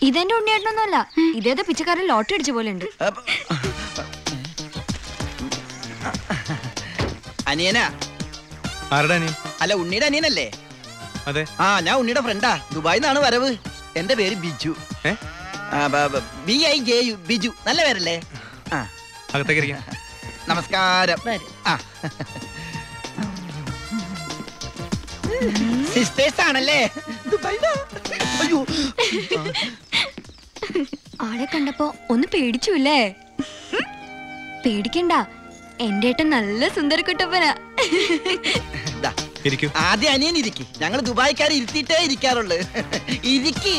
ഇതെന്റെ ഉണ്ണിയേട്ടനൊന്നുമല്ല ഇതേതോ പിച്ചക്കാരൻ ലോട്ടറി അടിച്ച പോലെ ഉണ്ട് അപ്പ- അനിയനാ ആരുടെ അനിയൻ അല്ല ഉണ്ണിയുടെ അനിയനല്ലേ അതെ ആ ഞാൻ ഉണ്ണിയുടെ ഫ്രണ്ടാ ദുബായിൽ നിന്നാണ് വരവ് എന്റെ പേര് Biju A B I J U Biju നല്ല പേരല്ലേ ആ അകത്തേക്ക് ഇരിക്കാം നമസ്കാരം ആ സിസ്റ്റേഴ്സ് ആണല്ലേ ദുബായിലാ? അയ്യോ ആളെ കണ്ടപ്പോ ഒന്ന് പേടിച്ചു അല്ലേ ഉം? പേടിക്കണ്ട എന്റെ ഏട്ടൻ നല്ല സുന്ദരക്കുട്ടപ്പനാ ദാ, ഇരിക്കൂ ആദ്യം അനിയൻ ഇരിക്കി ഞങ്ങൾ ദുബായിക്കാർ ഇരുത്തിയിട്ടേ ഇരിക്കാറുള്ളു ഇരിക്കി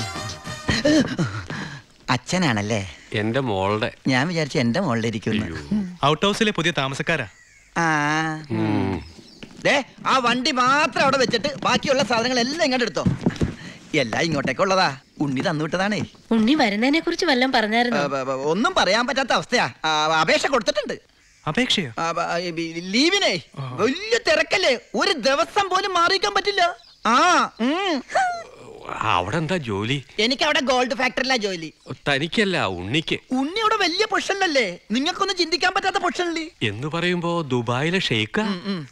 അച്ഛനാണല്ലേ എന്റെ മോളുടെ ഞാൻ വിചാരിച്ചു എന്റെ മുകളിൽ ഇരിക്കുന്നു ഔട്ട് ഹൗസിലെ പുതിയ താമസക്കാരാ ആ ഉം. ദേ ആ വണ്ടി മാത്രം അവിടെ വെച്ചിട്ട് ബാക്കിയുള്ള സാധനങ്ങളെല്ലാം ഇങ്ങോട്ട് എടുത്തോ എല്ലാം ഇങ്ങോട്ടേക്കുള്ളതാ ഉണ്ണി തന്നുവിട്ടതാണേ ഉണ്ണി വരുന്നതിനെ കുറിച്ച് വല്ലതും പറഞ്ഞായിരുന്നു ആ, ബ- ബ- ഒന്നും പറയാൻ പറ്റാത്ത അവസ്ഥയാ ആ, അപേക്ഷ കൊടുത്തിട്ടുണ്ട് അപേക്ഷയോ ആ, ബ- ഈ ബി- ലീവിനെ വലിയ തിരക്കല്ലേ ഒരു ദിവസം പോലും മാറിയിക്കാൻ പറ്റില്ല ആ ഉം. അവിടെ എന്താ ജോലി എനിക്ക് അവിടെ ഗോൾഡ് ഫാക്ടറിയിലാ ജോലി തനിക്കല്ല ഉണ്ണിക്ക് ഉണ്ണി അവിടെ വലിയ പൊഷനിലല്ലേ നിങ്ങൾക്കൊന്നും ചിന്തിക്കാൻ പറ്റാത്ത പൊഷനില്ലേ എന്ന് പറയുമ്പോ ദുബായിലെ ഷെയ്ക്ക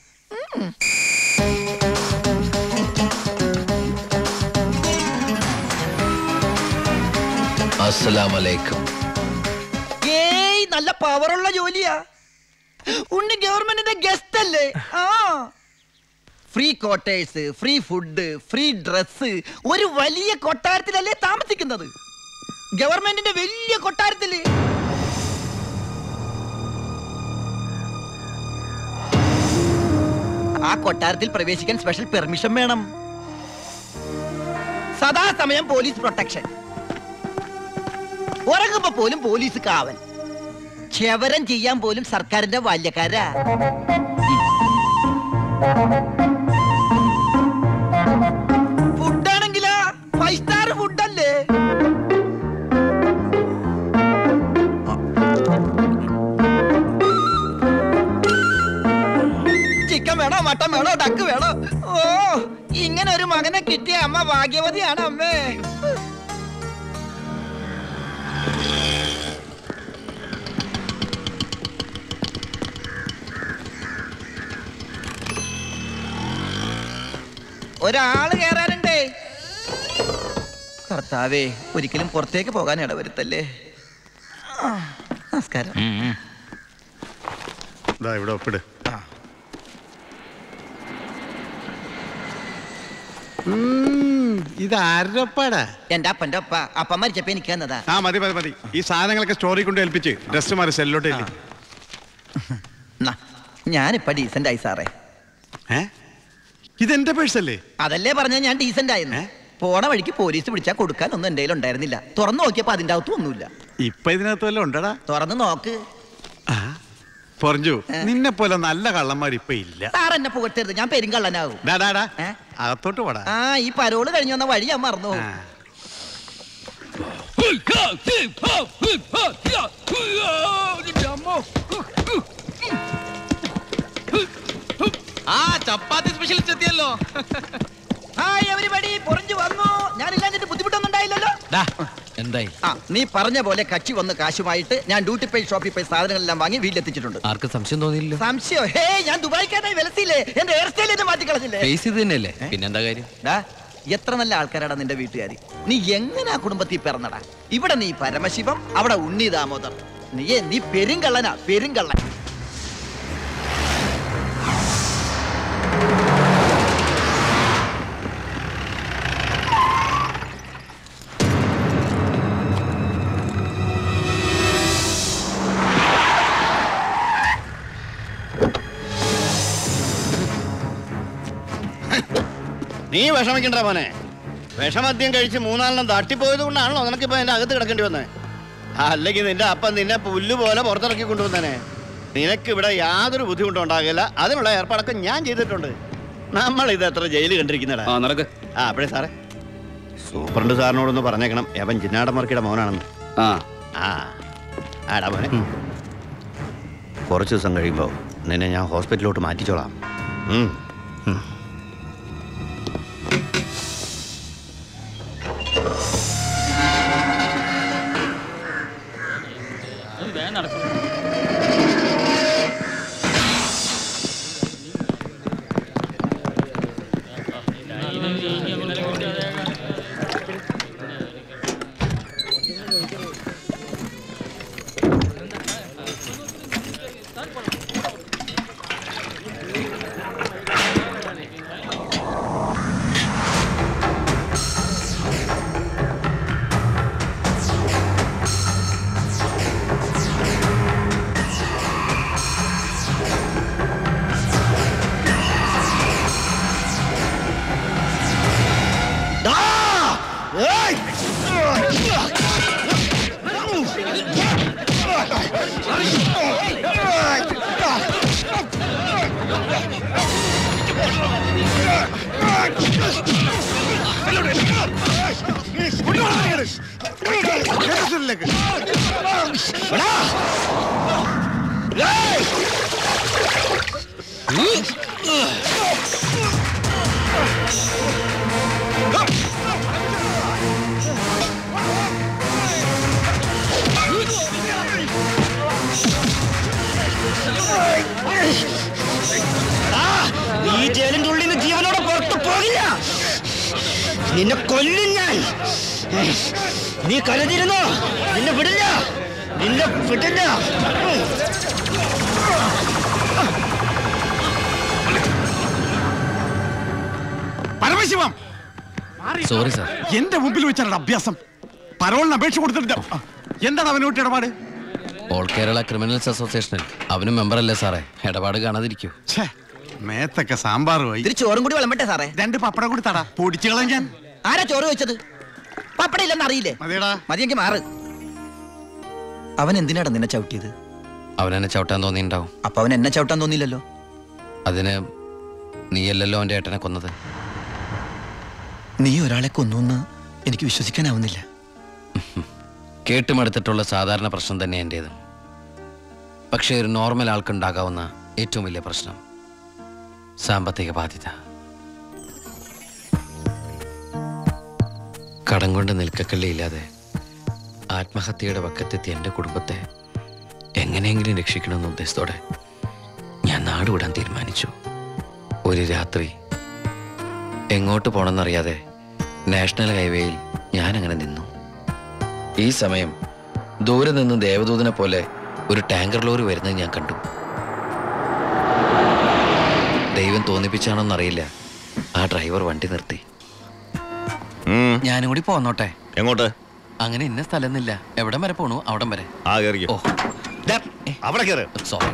അസ്സലാമലൈക്കും ഏയ് നല്ല പവറുള്ള ജോലിയാ ഉണ്ണി ഗവൺമെന്റിന്റെ ഗസ്റ്റ് അല്ലേ ആ free quarters free food free dress ഒരു വലിയ കൊട്ടാരത്തിലല്ലേ താമസിക്കുന്നത് ഗവൺമെന്റിന്റെ വലിയ കൊട്ടാരത്തില് ആ കൊട്ടാരത്തിൽ പ്രവേശിക്കാൻ സ്പെഷ്യൽ പെർമിഷൻ വേണം സദാസമയം പോലീസ് പ്രൊട്ടക്ഷൻ ഉറങ്ങുമ്പോ പോലും പോലീസ് കാവൽ ക്ഷവരം ചെയ്യാൻ പോലും സർക്കാരിന്റെ ബാല്യക്കാരാ ഫുഡാണെങ്കിലാ ഫൈവ് സ്റ്റാർ ഫുഡല്ലേ ചിക്കൻ വേണോ മട്ടൻ വേണോ ഡക്ക് വേണോ ഓ ഇങ്ങനെ ഒരു മകനെ കിട്ടിയ അമ്മ ഭാഗ്യവതിയാണ് അമ്മേ ഒരാള് കേറാനുണ്ടേ കർത്താവേ ഒരിക്കലും പുറത്തേക്ക് പോകാൻ ഇടവരുത്തല്ലേ ആ, നമസ്കാരം ഇതാ ഇവിടെ ഒപ്പിട് ഇത് ആരപ്പാടാ എന്റെ അപ്പന്റെ ഒപ്പ അപ്പം മരിച്ചപ്പോ എനിക്ക് തന്നതാ ആ മതി മതി മതി ഈ സാധനങ്ങളൊക്കെ സ്റ്റോറി കൊണ്ട് ഏൽപ്പിച്ച് ഡ്രസ് മാറി സെല്ലോട്ട് ഇല്ലേ നാ, ഞാനിപ്പ ഡീസന്റ് ആയി സാറേ ഏ ഇതെന്റെ പേഴ്സല്ലേ അതല്ലേ പറഞ്ഞ ഞാൻ ഡീസന്റ് ആയിരുന്നു പോണ വഴിക്ക് പോലീസ് പിടിച്ചാൽ കൊടുക്കാൻ ഒന്നും എന്റെ ഉണ്ടായിരുന്നില്ല തുറന്നു നോക്കിയപ്പോ അതിന്റെ അകത്തും ഒന്നുമില്ല ഇപ്പൊ ഇതിനകത്ത് വല്ലതും ഉണ്ടടാ തുറന്നു നോക്ക് പറഞ്ഞു നിന്നെ പോലെ നല്ല കള്ളന്മാർ ഇപ്പൊ ഇല്ല സാർ എന്നെ പുകട്ടരുത് ഞാൻ പെരുങ്കള്ളനാകും ഡാ, ഡാ, ഡാ. ഏ? അകത്തോട്ട് പോടാ ആ ഈ പരോള് കഴിഞ്ഞു വന്ന വഴി ഞാൻ മറന്നു പോകും. ആ ചപ്പാത്തി സ്പെഷ്യലിസ്റ്റ് എത്തിയല്ലോ ഹായ് എവരിബഡി പൊറിഞ്ഞു വന്നു ഞാനില്ലാഞ്ഞിട്ട് ബുദ്ധിമുട്ടൊന്നും ഉണ്ടായില്ലല്ലോ എന്തായി ആ നീ പറഞ്ഞ പോലെ കച്ചി വന്ന് കാശുമായിട്ട് ഞാൻ ഡ്യൂട്ടി പേ ഷോപ്പിൽ പോയി സാധനങ്ങളെല്ലാം വാങ്ങി വീട്ടിലെത്തിച്ചിട്ടുണ്ട് ആർക്കും സംശയം തോന്നിയില്ലല്ലോ സംശയം ഹേ ഞാൻ ദുബായിക്കാരായി വിലസിയില്ലേ എന്റെ ഹെയർ സ്റ്റൈൽ എന്നെ മാറ്റിക്കളഞ്ഞില്ലേ ഫേസ് ഇത് തന്നെയല്ലേ പിന്നെന്താ കാര്യം ഡാ, എത്ര നല്ല ആൾക്കാരാടാ നിന്റെ വീട്ടുകാരി നീ എങ്ങനെ ആ കുടുംബത്തിൽ പിറന്നടാ ഇവിടെ നീ പരമശിവം അവിടെ ഉണ്ണി ദാമോദർ നീയേ നീ പെരുങ്കള്ളനാ പെരുങ്കള്ളൻ നീ വിഷമിക്കണ്ട മോനെ വിഷമദ്യം കഴിച്ച് മൂന്നാലെണ്ണം തട്ടിപ്പോയത് കൊണ്ടാണല്ലോ നിനക്കിപ്പോ എന്റെ അകത്ത് കിടക്കേണ്ടി വന്നേ അല്ലെങ്കിൽ നിന്റെ അപ്പൻ നിന്നെ പുല്ല് പോലെ പുറത്തിറക്കി കൊണ്ടുവന്നേനെ നിനക്ക് ഇവിടെ യാതൊരു ബുദ്ധിമുട്ടും ഉണ്ടാകില്ല അതിനുള്ള ഏർപ്പാടൊക്കെ ഞാൻ ചെയ്തിട്ടുണ്ട് നമ്മൾ ഇത് എത്ര ജയില് കണ്ടിരിക്കുന്നടാ ആ നടക്ക് ആ അപ്പഴേ സാറേ സൂപ്രണ്ട് സാറിനോടൊന്ന് പറഞ്ഞേക്കണം എവൻ ചിന്നാടമർക്കിയുടെ മോനാണെന്ന് ആ ആ ആടാ മോനെ കുറച്ച് ദിവസം കഴിയുമ്പോൾ നിന്നെ ഞാൻ ഹോസ്പിറ്റലിലോട്ട് മാറ്റിച്ചോളാം ഉം. ഉം. സ്റ്റേഷനിലേക്ക്. ഈ ജയിലിന്റെ ഉള്ളിൽ നിന്ന് ജീവനോടെ പുറത്തു പോകില്ല നിന്നെ കൊല്ലും ഞാൻ നീ കരുതിരുന്നോ നിന്നെ വിടില്ല നിന്നെ വിടില്ല പരമശിവം സോറി സാർ എന്റെ മുമ്പിൽ വെച്ചാണ് അഭ്യാസം പരോളിന് അപേക്ഷ കൊടുത്തിട്ട് എന്താണ് അവനോട്ട് ഇടപാട് ഓൾ കേരള ക്രിമിനൽസ് അസോസിയേഷനിൽ അവനും മെമ്പറല്ലേ സാറേ ഇടപാട് കാണാതിരിക്കൂ ഛേ മേത്തൊക്കെ സാമ്പാർ പോയി ഇത്തിരി ചോറും കൂടി വിളമ്പട്ടെ സാറേ രണ്ട് പപ്പടം കൂടി തടാ പൊടിച്ചു കളയാൻ ഞാൻ ആരാ ചോറ് വെച്ചത് പപ്പട ഇല്ലെന്ന് അറിയില്ലേ മതിയടാ മതിയെങ്കിൽ മാറ് അവൻ എന്തിനാടാ നിന്നെ ചവിട്ടിയത് അവനെന്നെ ചവിട്ടാൻ തോന്നിയിട്ടുണ്ടാവും അപ്പൊ അവൻ എന്നെ ചവിട്ടാൻ തോന്നിയില്ലല്ലോ അതിന് നീയല്ലല്ലോ എൻ്റെ ഏട്ടനെ കൊന്നത് നീ ഒരാളെ കൊന്നു എനിക്ക് വിശ്വസിക്കാനാവുന്നില്ല കേട്ടുമടുത്തിട്ടുള്ള സാധാരണ പ്രശ്നം തന്നെ എൻ്റേത് പക്ഷേ ഒരു നോർമൽ ആൾക്കുണ്ടാകാവുന്ന ഏറ്റവും വലിയ പ്രശ്നം സാമ്പത്തിക ബാധ്യത കടം കൊണ്ട് നിൽക്കക്കള്ളിയില്ലാതെ ആത്മഹത്യയുടെ വക്കത്തെത്തിയ എൻ്റെ കുടുംബത്തെ എങ്ങനെയെങ്കിലും രക്ഷിക്കണമെന്ന ഉദ്ദേശത്തോടെ ഞാൻ നാട് വിടാൻ തീരുമാനിച്ചു ഒരു രാത്രി എങ്ങോട്ട് പോകണമെന്നറിയാതെ നാഷണൽ ഹൈവേയിൽ ഞാൻ അങ്ങനെ നിന്നു ഈ സമയം ദൂരെ നിന്ന് ദേവദൂതനെ പോലെ ഒരു ടാങ്കർ ലോറി വരുന്നത് ഞാൻ കണ്ടു ദൈവം തോന്നിപ്പിച്ചാണോന്നറിയില്ല ആ ഡ്രൈവർ വണ്ടി നിർത്തി ഞാനും കൂടി പോന്നോട്ടെ എങ്ങോട്ട് അങ്ങനെ ഇന്ന സ്ഥലമൊന്നുമില്ല എവിടം വരെ പോണു അവിടം വരെ ആ കയറിക്കോ ഓ അവിടെ കയറ് സോറി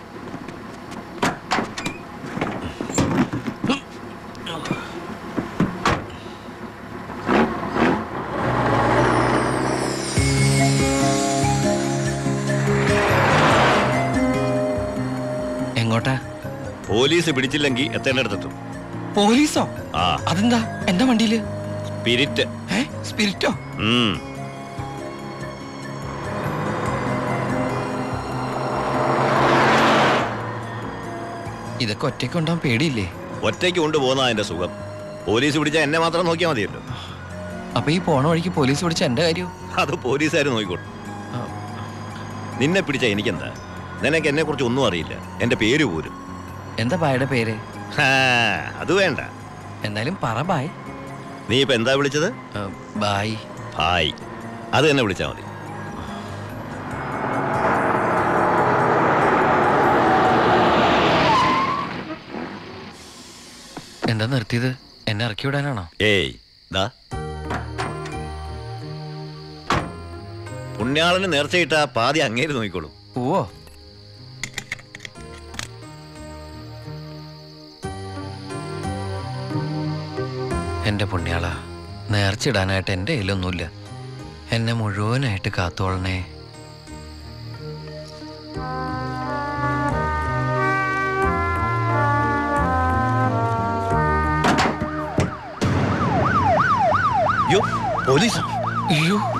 എങ്ങോട്ടാ പോലീസ് പിടിച്ചില്ലെങ്കിൽ എത്തേണ്ടടുത്തെത്തും പോലീസോ ആ അതെന്താ എന്റെ വണ്ടിയില് സ്പിരിറ്റ് ഏ സ്പിരിറ്റോ ഉം. ഇതൊക്കെ ഒറ്റയ്ക്ക് ഉണ്ടാവാൻ പേടിയില്ലേ ഒറ്റയ്ക്ക് കൊണ്ടുപോകുന്ന അതിന്റെ സുഖം പോലീസ് പിടിച്ചാൽ എന്നെ മാത്രം നോക്കിയാൽ മതിയല്ലോ അപ്പൊ ഈ പോണ വഴിക്ക് പോലീസ് പിടിച്ച എന്റെ കാര്യവും അത് പോലീസുകാർ നോക്കിക്കോട്ടെ ആ. നിന്നെ പിടിച്ച എനിക്കെന്താ നിനക്ക് എന്നെ കുറിച്ച് ഒന്നും അറിയില്ല എന്റെ പേര് പോലും എന്താ ബായുടെ പേര് ഹാ, അത് വേണ്ട എന്തായാലും പറ ബായ് നീ ഇപ്പൊ എന്താ വിളിച്ചത് ആ, ബായ് ഹായ് അത് തന്നെ വിളിച്ചാൽ മതി എന്താ നിർത്തിയത് എന്നെ ഇറക്കി വിടാനാണോ ഏയ് ദാ പുണ്യാളന് നേർച്ചയിട്ട പാതി അങ്ങേര് നോക്കിക്കോളൂ പോവോ എന്റെ പുണ്യാള നേർച്ചിടാനായിട്ട് എൻ്റെ കയ്യിലൊന്നുമില്ല എന്നെ മുഴുവനായിട്ട് കാത്തോളണേ യോ പോലീസ് അയ്യോ